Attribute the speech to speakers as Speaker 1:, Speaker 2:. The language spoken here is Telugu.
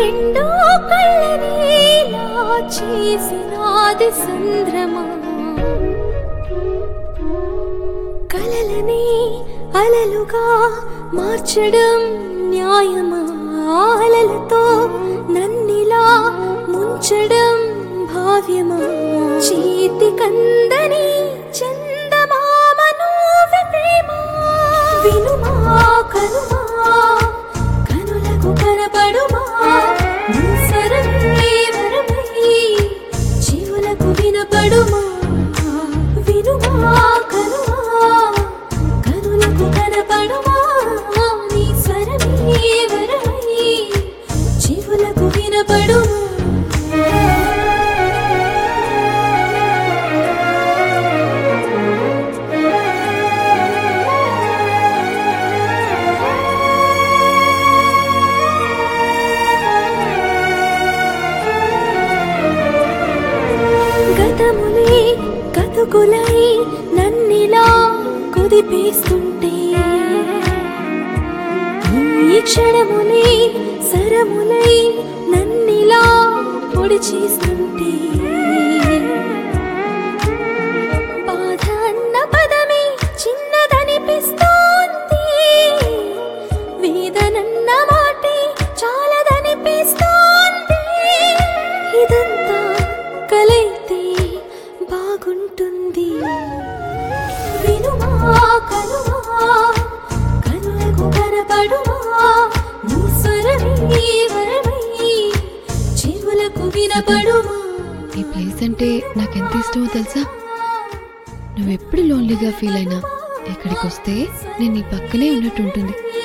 Speaker 1: రెండో కళ్ళనేలా చేసినాది సంద్రమా కలలని అలలుగా మార్చడం న్యాయమా అలలతో నన్నిలా ముంచడం భావ్యమా చేతి కందని చందమామ నువ్వే ప్రేమ వినుమా కనుమా కనులకు కనపడుమా నీ స్వరమే వరమై చెవులకు వినపడుమా వినుమా కనుమా కనులకు కనపడుమా నీ స్వరమే వరమై చెవులకు వినపడుమా గతములే కతుకులై నన్నిలా కుదిపేస్తుంటే ఈ క్షణములే సరములై నన్నిలా పొడి చేస్తుంటే బాధ అన్న పదమే చిన్నదనిపిస్తోంది వేదనన్న మాటే చాలదనిపిస్తోంది ఇదంతా కలైతే బాగుంటుంది వినుమా కనుమా కనులకు కనపడుమా నీ స్వరమే వరమై చెవులకు వినపడుమా
Speaker 2: ఈ ప్లేస్ అంటే నాకెంత ఇష్టమో తెలుసా నువ్వెప్పుడు లోన్లీగా ఫీల్ అయినా ఇక్కడికి వస్తే నేను నీ పక్కనే ఉన్నట్టు ఉంటుంది